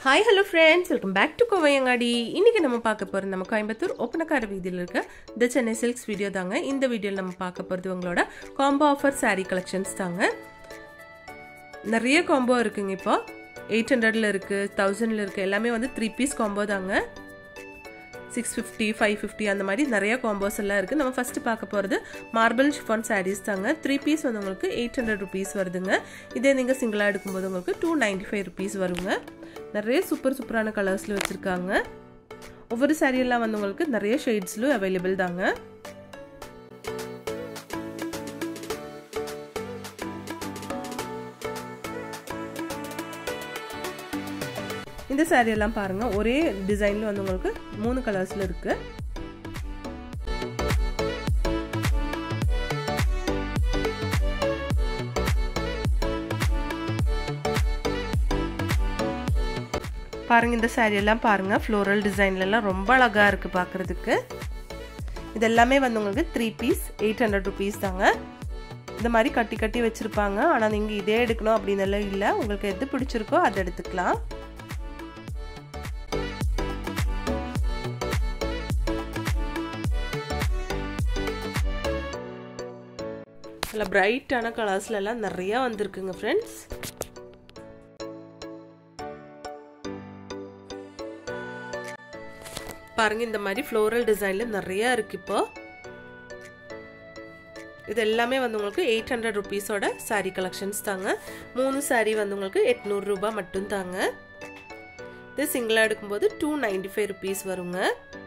hi hello friends welcome back to Kovaiangadi இன்றைக்கி நம்ம பார்க்க போகிறது நம்ம கோயம்புத்தூர் ஒப்பனக்கார வீதியில் இருக்க த சென்னை சில்க்ஸ் வீடியோ தாங்க இந்த வீடியோவில் நம்ம பார்க்க போகிறது உங்களோட காம்போ ஆஃபர் saree கலெக்ஷன்ஸ் தாங்க நிறைய காம்போ இருக்குங்க இப்போ எயிட் ஹண்ட்ரடில் இருக்குது தௌசண்டில் இருக்குது எல்லாமே வந்து த்ரீ பீஸ் காம்போ தாங்க சிக்ஸ் ஃபிஃப்டி ஃபைவ் ஃபிஃப்டி அந்த மாதிரி நிறைய காம்போஸ் எல்லாம் இருக்குது நம்ம ஃபஸ்ட்டு பார்க்க போகிறது மார்பிள் ஷிஃபான் சாரீஸ் தாங்க த்ரீ பீஸ் வந்து உங்களுக்கு எயிட் ஹண்ட்ரட் ருபீஸ் வருதுங்க இதே நீங்கள் சிங்கிளாக எடுக்கும்போது உங்களுக்கு டூ நைன்டி ஃபைவ் ருபீஸ் வருங்க நிறைய சூப்பர் சூப்பரான கலர்ஸில் வச்சுருக்காங்க ஒவ்வொரு சாரியெல்லாம் வந்து உங்களுக்கு நிறைய ஷேட்ஸ்லும் அவைலபிள் தாங்க இந்த சாரி எல்லாம் பாருங்க ஒரே டிசைன்ல வந்து உங்களுக்கு மூணு கலர்ஸ்ல இருக்கு பாருங்க இந்த சாரி எல்லாம் பாருங்க ஃப்ளோரல் டிசைன்ல எல்லாம் ரொம்ப அழகா இருக்கு பாக்குறதுக்கு இது எல்லாமே வந்து உங்களுக்கு three piece eight hundred rupees தாங்க இந்த மாதிரி கட்டி கட்டி வச்சிருப்பாங்க ஆனால் நீங்கள் இதே எடுக்கணும் அப்படின்னு எல்லாம் இல்லை உங்களுக்கு எது பிடிச்சிருக்கோ அதை எடுத்துக்கலாம் நல்ல பிரைட்டான கலர்ஸ்ல எல்லாம் நிறைய வந்திருக்குங்க ஃப்ரெண்ட்ஸ் பாருங்க இந்த மாதிரி ஃப்ளோரல் டிசைன்ல நிறைய இருக்கு இப்போ இது எல்லாமே வந்து உங்களுக்கு எயிட் ஹண்ட்ரட் ருபீஸோட சாரீ கலெக்ஷன்ஸ் தாங்க மூணு சாரீ வந்து உங்களுக்கு எட்நூறு ரூபாய் மட்டும் தாங்க இது சிங்கிளாக எடுக்கும்போது டூ நைன்டி ஃபைவ் ருபீஸ் வருங்க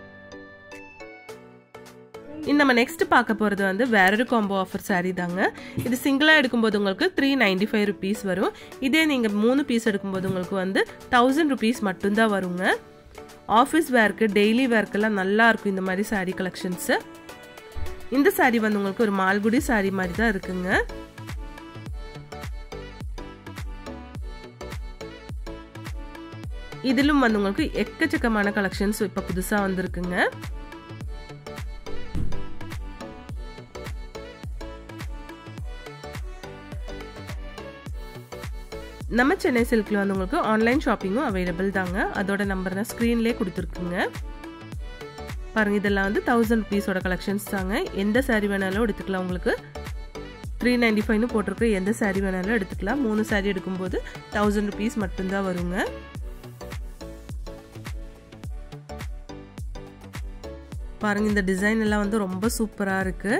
நம்ம நெக்ஸ்ட் பார்க்க போகிறது வந்து வேற ஒரு காம்போ ஆஃபர் சாரீ தாங்க இது சிங்கிளாக எடுக்கும்போது உங்களுக்கு த்ரீ நைன்டி ஃபைவ் ருபீஸ் வரும் இதே நீங்கள் மூணு பீஸ் எடுக்கும்போது உங்களுக்கு வந்து தௌசண்ட் ருபீஸ் மட்டும்தான் வருங்க ஆஃபீஸ் வேர்க்கு டெய்லி வேர்க்கெல்லாம் நல்லா இருக்கும் இந்த மாதிரி சாரீ கலெக்ஷன்ஸு இந்த சாரீ வந்து உங்களுக்கு ஒரு மால்குடி சாரீ மாதிரி தான் இருக்குங்க இதிலும் வந்து உங்களுக்கு எக்கச்சக்கமான கலெக்ஷன்ஸ் இப்போ புதுசாக வந்திருக்குங்க நம்ம சென்னை சில்கில் வந்து உங்களுக்கு ஆன்லைன் ஷாப்பிங்கும் அவைலபிள் தாங்க அதோட நம்பர் தான் ஸ்க்ரீன்லேயே கொடுத்துருக்குங்க பாருங்க இதெல்லாம் வந்து தௌசண்ட் ருபீஸோட கலெக்ஷன்ஸ் தாங்க எந்த சாரீ வேணாலும் எடுத்துக்கலாம் உங்களுக்கு த்ரீ நைன்டி ஃபைவ்னு போட்டிருக்க எந்த சாரீ வேணாலும் எடுத்துக்கலாம் மூணு சாரீ எடுக்கும்போது தௌசண்ட் ருபீஸ் மட்டும்தான் வருங்க பாருங்க இந்த டிசைன் எல்லாம் வந்து ரொம்ப சூப்பராக இருக்குது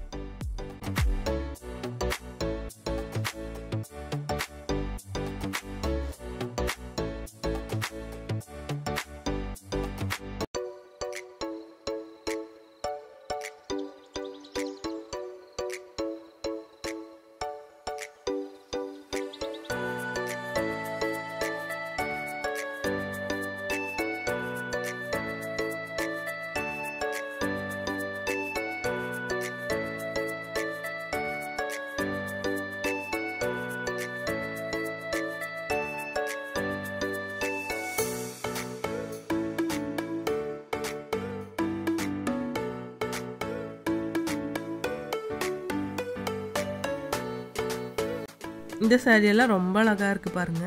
இந்த சாரி எல்லாம் ரொம்ப அழகா இருக்கு பாருங்க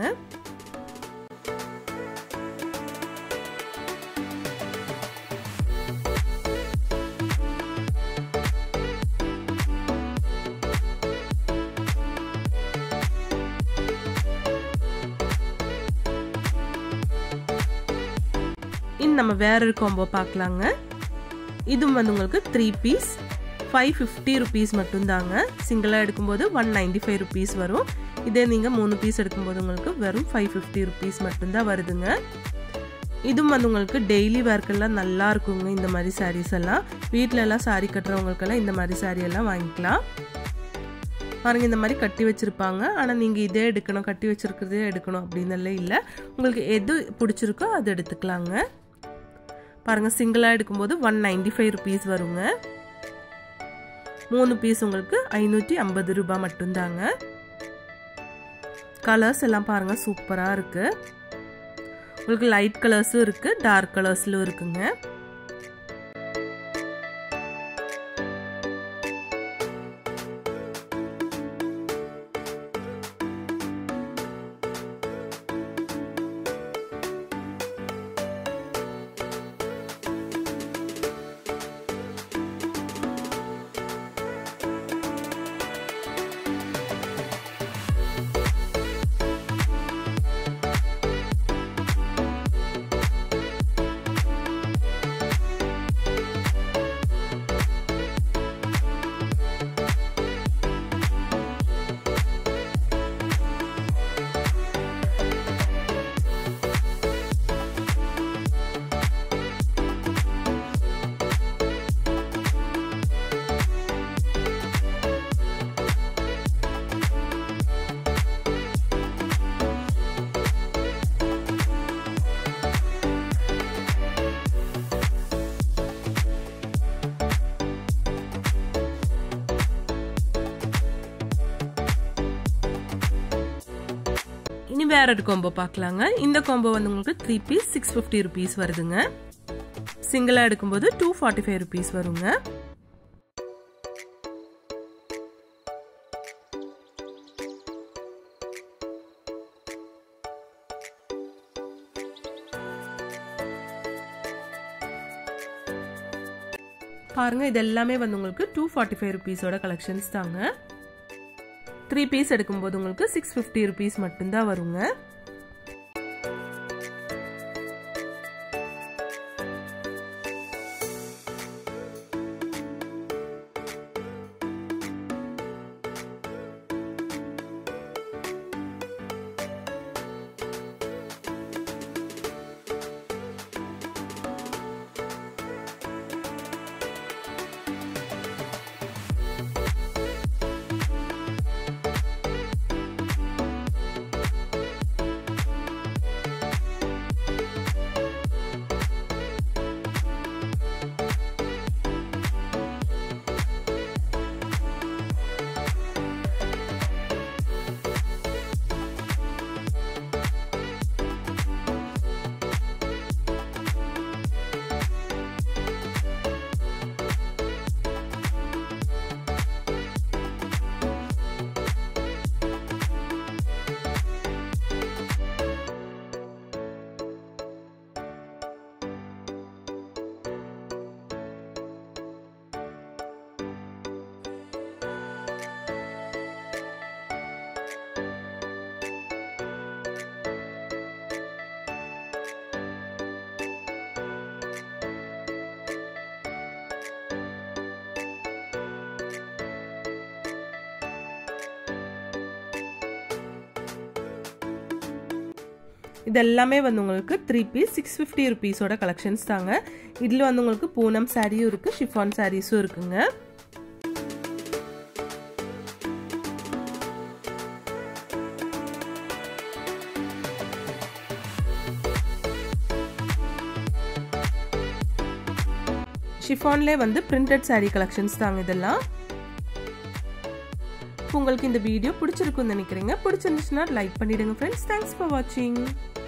இன்னும் நம்ம வேற ஒரு காம்போ பார்க்கலாங்க இதுவும் வந்து உங்களுக்கு three piece five fifty rupees மட்டும்தாங்க சிங்கிளாக எடுக்கும்போது ஒன் நைன்டி ஃபைவ் ருபீஸ் வரும் இதே நீங்கள் மூணு பீஸ் எடுக்கும்போது உங்களுக்கு வெறும் ஃபைவ் ஃபிஃப்டி ருபீஸ் மட்டும்தான் வருதுங்க இதுவும் வந்து உங்களுக்கு டெய்லி வேர்க்கெல்லாம் நல்லா இருக்குங்க இந்த மாதிரி சாரீஸ் எல்லாம் வீட்டில எல்லாம் சாரீ கட்டுறவங்களுக்கெல்லாம் இந்த மாதிரி சாரீ எல்லாம் வாங்கிக்கலாம் பாருங்க இந்த மாதிரி கட்டி வச்சிருப்பாங்க ஆனால் நீங்கள் இதே எடுக்கணும் கட்டி வச்சிருக்கிறதே எடுக்கணும் அப்படின்னு இல்லை உங்களுக்கு எது பிடிச்சிருக்கோ அது எடுத்துக்கலாங்க பாருங்க சிங்கிளாக எடுக்கும்போது ஒன் நைன்டி ஃபைவ் ருபீஸ் வருங்க மூணு பீஸ் உங்களுக்கு ஐநூற்றி ஐம்பது ரூபாய் மட்டும்தாங்க கலர்ஸ் எல்லாம் பாருங்க சூப்பராக இருக்கு உங்களுக்கு லைட் கலர்ஸும் இருக்கு டார்க் கலர்ஸ்லும் இருக்குங்க நேரட் காம்போ பார்க்கலாங்க இந்த காம்போ வந்து உங்களுக்கு three piece six fifty rupees வருதுங்க சிங்கிளாக எடுக்கும்போது டூ ஃபார்ட்டி ஃபைவ் ருபீஸ் வருங்க பாருங்க இது எல்லாமே வந்து உங்களுக்கு டூ ஃபார்ட்டி ஃபைவ் ருபீஸோட கலெக்ஷன்ஸ் தாங்க த்ரீ பீஸ் எடுக்கும்போது உங்களுக்கு சிக்ஸ் ஃபிஃப்டி ருபீஸ் மட்டும்தான் வருங்க இது எல்லாமே வந்து உங்களுக்கு த்ரீ பீஸ் சிக்ஸ் ஃபிஃப்டி ருபீஸோட கலெக்ஷன்ஸ் தாங்க இதில் வந்து உங்களுக்கு பூனம் சாரியும் இருக்குது ஷிஃபான் சாரீஸும் இருக்குங்க ஷிஃபான்லே வந்து பிரிண்டட் சாரீ கலெக்ஷன்ஸ் தாங்க இதெல்லாம் உங்களுக்கு இந்த வீடியோ பிடிச்சிருக்குன்னு நினைக்கிறீங்க பிடிச்சிருந்துச்சுன்னா லைக் பண்ணிடுங்க ஃப்ரெண்ட்ஸ் தேங்க்ஸ் ஃபார் வாட்சிங்